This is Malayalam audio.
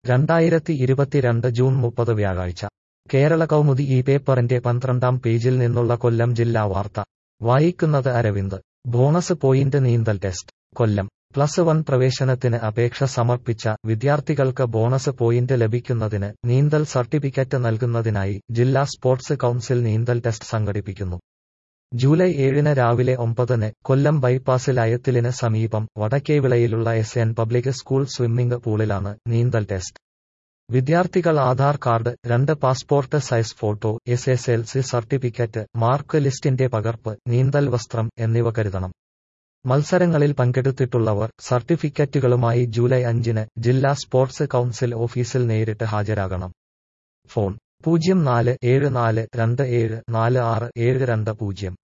രണ്ടായിരത്തി ഇരുപത്തിരണ്ട് ജൂൺ മുപ്പത് വ്യാഴാഴ്ച കേരള കൗമുദി ഈ പേപ്പറിന്റെ പന്ത്രണ്ടാം പേജിൽ നിന്നുള്ള കൊല്ലം ജില്ലാ വാർത്ത വായിക്കുന്നത് അരവിന്ദ് ബോണസ് പോയിന്റ് നീന്തൽ ടെസ്റ്റ് കൊല്ലം പ്ലസ് വൺ പ്രവേശനത്തിന് അപേക്ഷ സമർപ്പിച്ച വിദ്യാർത്ഥികൾക്ക് ബോണസ് പോയിന്റ് ലഭിക്കുന്നതിന് നീന്തൽ സർട്ടിഫിക്കറ്റ് നൽകുന്നതിനായി ജില്ലാ സ്പോർട്സ് കൗൺസിൽ നീന്തൽ ടെസ്റ്റ് സംഘടിപ്പിക്കുന്നു ജൂലൈ ഏഴിന് രാവിലെ ഒമ്പതിന് കൊല്ലം ബൈപ്പാസിൽ അയത്തിലിന് സമീപം വടക്കേവിളയിലുള്ള S N public school swimming പൂളിലാണ് നീന്തൽ ടെസ്റ്റ് വിദ്യാർത്ഥികൾ ആധാർ കാർഡ് രണ്ട് passport size photo S S L C certificate mark ലിസ്റ്റിന്റെ പകർപ്പ് നീന്തൽ വസ്ത്രം എന്നിവ കരുതണം മത്സരങ്ങളിൽ പങ്കെടുത്തിട്ടുള്ളവർ സർട്ടിഫിക്കറ്റുകളുമായി ജൂലൈ അഞ്ചിന് ജില്ലാ സ്പോർട്സ് കൗൺസിൽ ഓഫീസിൽ നേരിട്ട് ഹാജരാകണം ഫോൺ പൂജ്യം നാല് ഏഴ് നാല് രണ്ട് ഏഴ് നാല് ആറ് ഏഴ് രണ്ട് പൂജ്യം